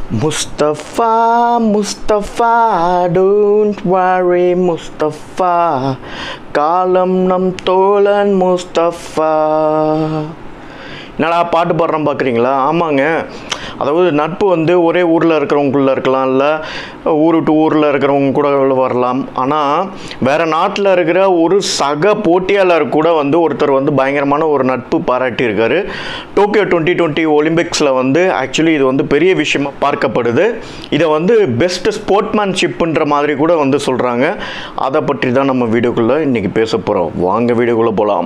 Mustafa Mustafa don't worry Mustafa காலம் நம் தோழன் முஸ்தஃபா என்னடா பாட்டு பாடுறோம் பார்க்குறீங்களா ஆமாங்க அதாவது நட்பு வந்து ஒரே ஊரில் இருக்கிறவங்களுக்குள்ள இருக்கலாம் இல்லை ஊர் டு ஊரில் இருக்கிறவங்க கூட வரலாம் ஆனால் வேறு நாட்டில் இருக்கிற ஒரு சக போட்டியாளர் கூட வந்து ஒருத்தர் வந்து பயங்கரமான ஒரு நட்பு பாராட்டியிருக்காரு டோக்கியோ டுவெண்ட்டி டுவெண்ட்டி ஒலிம்பிக்ஸில் வந்து ஆக்சுவலி இது வந்து பெரிய விஷயமா பார்க்கப்படுது இதை வந்து பெஸ்ட் ஸ்போர்ட்மேன்ஷிப்புன்ற மாதிரி கூட வந்து சொல்கிறாங்க அதை பற்றி தான் நம்ம வீடியோக்குள்ளே இன்றைக்கி பேச போகிறோம் வாங்க வீடியோக்குள்ளே போகலாம்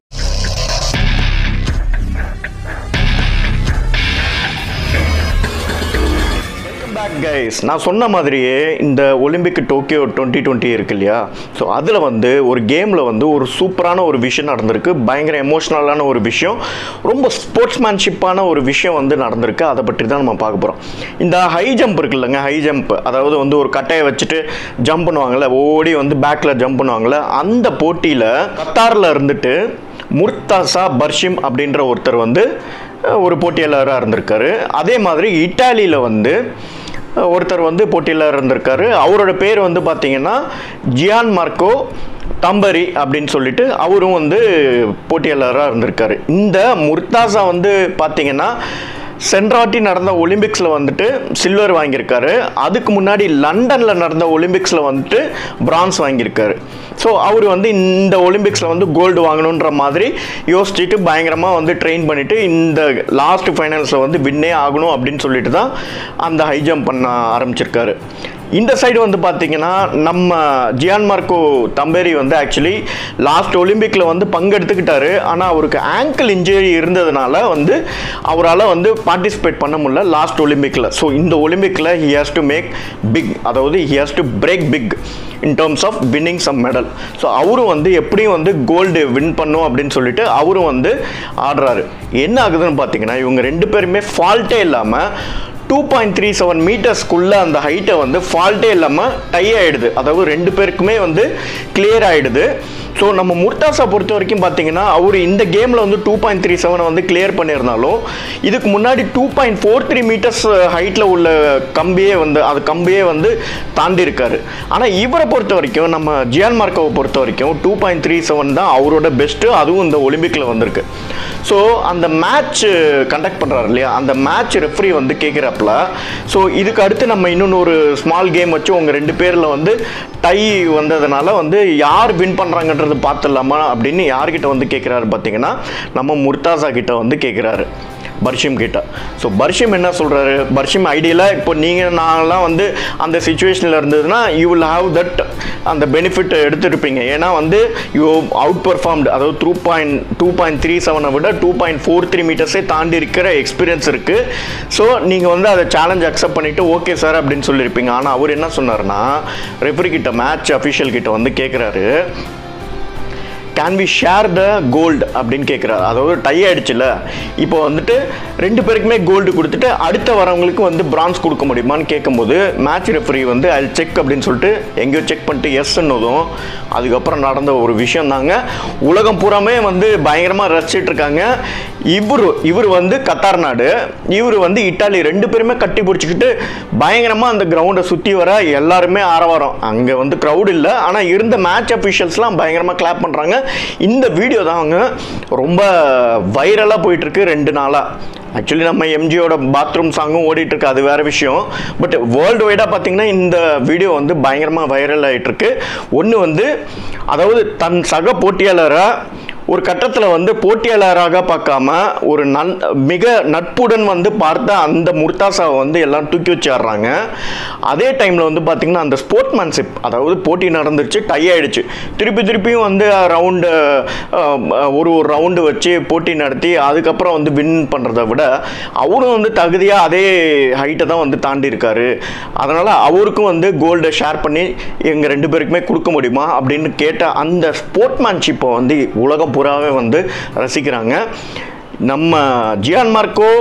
பேக் கைஸ் நான் சொன்ன மாதிரியே இந்த ஒலிம்பிக் டோக்கியோ டுவெண்ட்டி டுவெண்ட்டி இருக்கு இல்லையா ஸோ அதில் வந்து ஒரு கேமில் வந்து ஒரு சூப்பரான ஒரு விஷயம் நடந்திருக்கு பயங்கர எமோஷ்னலான ஒரு விஷயம் ரொம்ப ஸ்போர்ட்ஸ்மேன்ஷிப்பான ஒரு விஷயம் வந்து நடந்திருக்கு அதை பற்றி தான் நம்ம பார்க்க போகிறோம் இந்த ஹை ஜம்ப் இருக்கு இல்லைங்க ஹை ஜம்ப் அதாவது வந்து ஒரு கட்டையை வச்சுட்டு ஜம்ப் பண்ணுவாங்கள்ல ஓடி வந்து பேக்கில் ஜம்ப் பண்ணுவாங்கள்ல அந்த போட்டியில் கத்தாரில் இருந்துட்டு முர்தாசா பர்ஷிம் அப்படின்ற ஒருத்தர் வந்து அஹ், ஒரு போட்டியாளராக இருந்திருக்காரு அதே மாதிரி இட்டாலியில் வந்து அஹ், ஒருத்தர் வந்து போட்டியாளர் இருந்திருக்காரு அவரோட பேர் வந்து பார்த்தீங்கன்னா ஜியான் மார்க்கோ தம்பரி அப்படின்னு சொல்லிட்டு அவரும் வந்து போட்டியாளராக இருந்திருக்காரு இந்த முர்தாசா வந்து பார்த்தீங்கன்னா சென்றாட்டி நடந்த ஒலிம்பிக்ஸில் வந்துட்டு சில்வர் வாங்கியிருக்காரு அதுக்கு முன்னாடி லண்டனில் நடந்த ஒலிம்பிக்ஸில் வந்துட்டு பிரான்ஸ் வாங்கியிருக்காரு ஸோ அவர் வந்து இந்த ஒலிம்பிக்ஸில் வந்து கோல்டு வாங்கணுன்ற மாதிரி யோசிச்சுட்டு பயங்கரமாக வந்து ட்ரெயின் பண்ணிவிட்டு இந்த லாஸ்ட் ஃபைனல்ஸில் வந்து வின்னே ஆகணும் அப்படின்னு சொல்லிட்டு தான் அந்த ஹை ஜம்ப் பண்ண ஆரம்பிச்சிருக்காரு இந்த சைடு வந்து பார்த்தீங்கன்னா நம்ம ஜியான் மார்க்கோ தம்பேரி வந்து ஆக்சுவலி லாஸ்ட் ஒலிம்பிக்கில் வந்து பங்கெடுத்துக்கிட்டாரு ஆனால் அவருக்கு ஆங்கிள் இன்ஜுரி இருந்ததுனால வந்து அவரால் வந்து பார்ட்டிசிபேட் பண்ண முடியல லாஸ்ட் ஒலிம்பிக்கில் ஸோ இந்த ஒலிம்பிக்கில் he has to make big அதாவது he has to break big in terms of winning some medal so அவரும் வந்து எப்படியும் வந்து கோல்டு வின் பண்ணும் அப்படின்னு சொல்லிட்டு அவரும் வந்து ஆடுறாரு என்ன ஆகுதுன்னு பார்த்தீங்கன்னா இவங்க ரெண்டு பேருமே ஃபால்ட்டே இல்லாமல் டூ பாயிண்ட் த்ரீ செவன் மீட்டர்ஸ்க்குள்ளே அந்த ஹைட்டை வந்து ஃபால்ட்டே இல்லாமல் டை ஆகிடுது அதாவது ரெண்டு பேருக்குமே வந்து கிளியர் ஆகிடுது ஸோ நம்ம முர்தாஸை பொறுத்த வரைக்கும் பார்த்தீங்கன்னா அவர் இந்த கேமில் வந்து டூ பாயிண்ட் த்ரீ செவனை வந்து கிளியர் பண்ணியிருந்தாலும் இதுக்கு முன்னாடி two point four three meters ஹைட்டில் உள்ள கம்பியே வந்து அது கம்பியே வந்து தாண்டி இருக்காரு ஆனால் இவரை பொறுத்த வரைக்கும் நம்ம ஜியான் மார்க்கோவை பொறுத்த வரைக்கும் டூ பாயிண்ட் த்ரீ செவன் தான் அவரோட பெஸ்ட்டு அதுவும் இந்த ஒலிம்பிக்கில் வந்திருக்கு ஸோ அந்த மேட்ச் கண்டக்ட் பண்ணுறாரு இல்லையா அந்த மேட்ச் ரெஃப்ரி வந்து கேட்குறப்பல ஸோ இதுக்கு அடுத்து நம்ம இன்னொன்று ஒரு ஸ்மால் கேம் வச்சு உங்கள் ரெண்டு பேரில் வந்து டை வந்ததுனால வந்து யார் வின் பண்ணுறாங்கன்றது பார்த்துடலாமா அப்படின்னு யார்கிட்ட வந்து கேட்குறாரு பார்த்தீங்கன்னா நம்ம முர்தாசா கிட்ட வந்து கேட்குறாரு பர்ஷிம் கிட்ட ஸோ பர்ஷிம் என்ன சொல்கிறாரு பர்ஷிம் ஐடியலாக இப்போ நீங்கள் நாங்களாம் வந்து அந்த சுச்சுவேஷனில் இருந்ததுன்னா யூ வில் ஹாவ் தட் அந்த பெனிஃபிட் எடுத்துருப்பீங்க ஏன்னா வந்து யூ அவுட் பெர்ஃபார்ம்டு அதாவது two point two point three செவனை விட டூ பாயிண்ட் ஃபோர் த்ரீ மீட்டர்ஸே தாண்டி இருக்கிற எக்ஸ்பீரியன்ஸ் இருக்குது ஸோ நீங்கள் வந்து அதை சேலஞ்ச் அக்செப்ட் பண்ணிவிட்டு ஓகே சார் அப்படின்னு சொல்லியிருப்பீங்க ஆனால் அவர் என்ன சொன்னார்னா ரெஃபரி கிட்ட மேட்ச் அஃபிஷியல் கிட்ட வந்து கேட்குறாரு can we share the gold அப்படின்னு கேட்குறாரு அதாவது டை ஆயிடுச்சுல இப்போ வந்துட்டு ரெண்டு பேருக்குமே கோல்டு கொடுத்துட்டு அடுத்த வரவங்களுக்கு வந்து பிரான்ஸ் கொடுக்க முடியுமான்னு கேட்கும்போது மேட்ச் ரெஃபரி வந்து அது செக் அப்படின்னு சொல்லிட்டு எங்கேயோ செக் பண்ணிட்டு எஸ்ன்னதும் அதுக்கப்புறம் நடந்த ஒரு விஷயம் தாங்க உலகம் பூராமே வந்து பயங்கரமாக ரசிச்சிட்டு இருக்காங்க இவர் இவர் வந்து கத்தார் நாடு இவர் வந்து இட்டாலி ரெண்டு பேருமே கட்டி பிடிச்சிக்கிட்டு பயங்கரமாக அந்த கிரவுண்டை சுற்றி வர எல்லாருமே ஆரவாரம் அங்கே வந்து க்ரௌட் இல்லை ஆனால் இருந்த மேட்ச் அஃபிஷியல்ஸ்லாம் பயங்கரமாக கிளாப் பண்ணுறாங்க இந்த வீடியோ தான் அவங்க ரொம்ப வைரலாக போயிட்டுருக்கு ரெண்டு நாளாக ஆக்சுவலி நம்ம எம்ஜியோட பாத்ரூம் சாங்கும் ஓடிட்டு இருக்கு அது வேற விஷயம் பட் வேர்ல்டு வைடாக பார்த்தீங்கன்னா இந்த வீடியோ வந்து பயங்கரமாக வைரல் ஆகிட்டு இருக்கு ஒன்று வந்து அதாவது தன் சக போட்டியாளராக ஒரு கட்டத்தில் வந்து போட்டியாளராக பார்க்காம ஒரு நன் மிக நட்புடன் வந்து பார்த்த அந்த முர்தாசாவை வந்து எல்லாம் தூக்கி வச்சிடுறாங்க அதே டைமில் வந்து பார்த்திங்கன்னா அந்த ஸ்போர்ட்மேன்ஷிப் அதாவது போட்டி நடந்துருச்சு டை ஆயிடுச்சு திருப்பி திருப்பியும் வந்து ரவுண்டு ஒரு ஒரு ரவுண்டு வச்சு போட்டி நடத்தி அதுக்கப்புறம் வந்து வின் பண்ணுறத விட அவரும் வந்து தகுதியாக அதே ஹைட்டை தான் வந்து தாண்டி இருக்காரு அதனால் அவருக்கும் வந்து கோல்டை ஷேர் பண்ணி எங்கள் ரெண்டு பேருக்குமே கொடுக்க முடியுமா அப்படின்னு கேட்ட அந்த ஸ்போர்ட்மேன்ஷிப்பை வந்து உலகம் பூராவே வந்து ரசிக்கிறாங்க நம்ம ஜியான் மார்க்கோ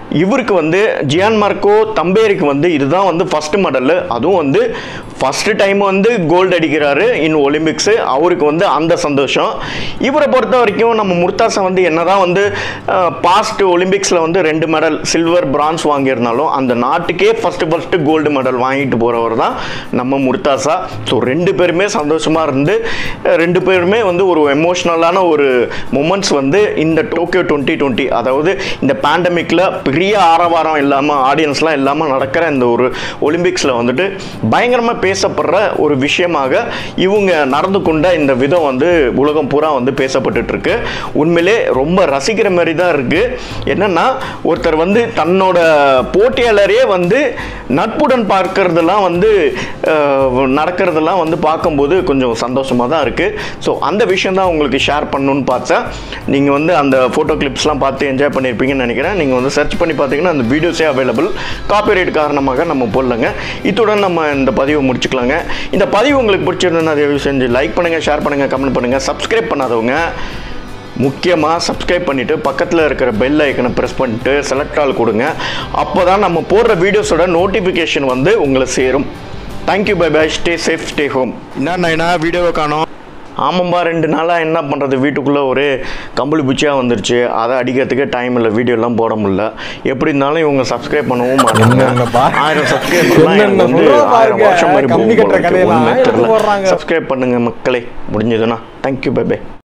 இவருக்கு வந்து ஜியான் மார்க்கோ தம்பேரிக்கு வந்து இதுதான் வந்து ஃபர்ஸ்ட் மெடல் அதுவும் வந்து ஃபர்ஸ்ட் டைம் வந்து கோல்டு அடிக்கிறாரு இன் ஒலிம்பிக்ஸு அவருக்கு வந்து அந்த சந்தோஷம் இவரை பொறுத்த வரைக்கும் நம்ம முர்தாஸை வந்து என்னதான் வந்து பாஸ்ட் ஒலிம்பிக்ஸில் வந்து ரெண்டு மெடல் சில்வர் பிரான்ஸ் வாங்கியிருந்தாலும் அந்த நாட்டுக்கே ஃபஸ்ட்டு ஃபஸ்ட்டு கோல்டு மெடல் வாங்கிட்டு போகிறவர் தான் நம்ம முர்தாஸா ஸோ ரெண்டு பேருமே சந்தோஷமாக இருந்து அஹ், ரெண்டு பேருமே வந்து ஒரு எமோஷ்னலான ஒரு மூமெண்ட்ஸ் வந்து இந்த டோக்கியோ டுவெண்ட்டி டுவெண்ட்டி அதாவது இந்த பேண்டமிக்கில் பெரிய ஆரவாரம் இல்லாமல் ஆடியன்ஸ்லாம் இல்லாமல் நடக்கிற இந்த ஒரு ஒலிம்பிக்ஸில் வந்துட்டு பயங்கரமாக பேசப்படுற ஒரு விஷயமாக இவங்க நடந்து கொண்ட இந்த விதம் வந்து உலகம் பூரா வந்து பேசப்பட்டுட்டு இருக்கு உண்மையிலே ரொம்ப ரசிக்கிற மாதிரி தான் இருக்கு என்னன்னா ஒருத்தர் வந்து தன்னோட போட்டியாளரே வந்து நட்புடன் பார்க்கறதெல்லாம் வந்து அஹ், நடக்கிறதெல்லாம் வந்து பார்க்கும்போது கொஞ்சம் சந்தோஷமாக தான் இருக்குது ஸோ அந்த விஷயம் தான் உங்களுக்கு ஷேர் பண்ணணும்னு பார்த்தேன் நீங்கள் வந்து அந்த ஃபோட்டோ கிளிப்ஸ்லாம் பார்த்து என்ஜாய் பண்ணியிருப்பீங்கன்னு நினைக்கிறேன் நீங்கள் வந்து சர்ச் பண்ணி பார்த்தீங்கன்னா அந்த வீடியோஸே அவைலபிள் காப்பிரைட் காரணமாக நம்ம போடலங்க இத்துடன் நம்ம இந்த பதிவை முடிச்சுக்கலாங்க இந்த பதிவு உங்களுக்கு பிடிச்சிருந்ததுன்னா தயவு செஞ்சு லைக் பண்ணுங்கள் ஷேர் பண்ணுங்கள் கமெண்ட் பண்ணுங்கள் சப்ஸ்கிரைப் பண்ணாதவங்க முக்கியமாக சப்ஸ்கிரைப் பண்ணிவிட்டு பக்கத்தில் இருக்கிற பெல் ஐக்கனை ப்ரெஸ் பண்ணிட்டு செலக்ட் ஆல் கொடுங்க அப்போ தான் நம்ம போடுற வீடியோஸோட நோட்டிஃபிகேஷன் வந்து உங்களை சேரும் thank you bye bye stay safe stay home என்ன என்ன வீடியோவை காணோம் ஆமாம்பா ரெண்டு நாளாக என்ன பண்ணுறது வீட்டுக்குள்ளே ஒரே கம்பளி பூச்சியாக வந்துருச்சு அதை அடிக்கிறதுக்கே டைம் இல்லை வீடியோலாம் போட முடியல எப்படி இருந்தாலும் இவங்க சப்ஸ்கிரைப் பண்ணவும் மாட்டாங்க என்னென்னப்பா? ஆயிரம் சப்ஸ்கிரைபர்லாம் எனக்கு என்னென்ன வந்து சொல்றா ஆயிரம் பாருங்க. வருஷம் மாதிரி கம்பி போகும் போல கட்டுற இருக்கு. கதையெல்லாம் ஒண்ணுமே எடுத்து தெரியல போடுறாங்க. சப்ஸ்கிரைப் பண்ணுங்க மக்களே முடிஞ்சதுன்னா தேங்க்யூ பை பை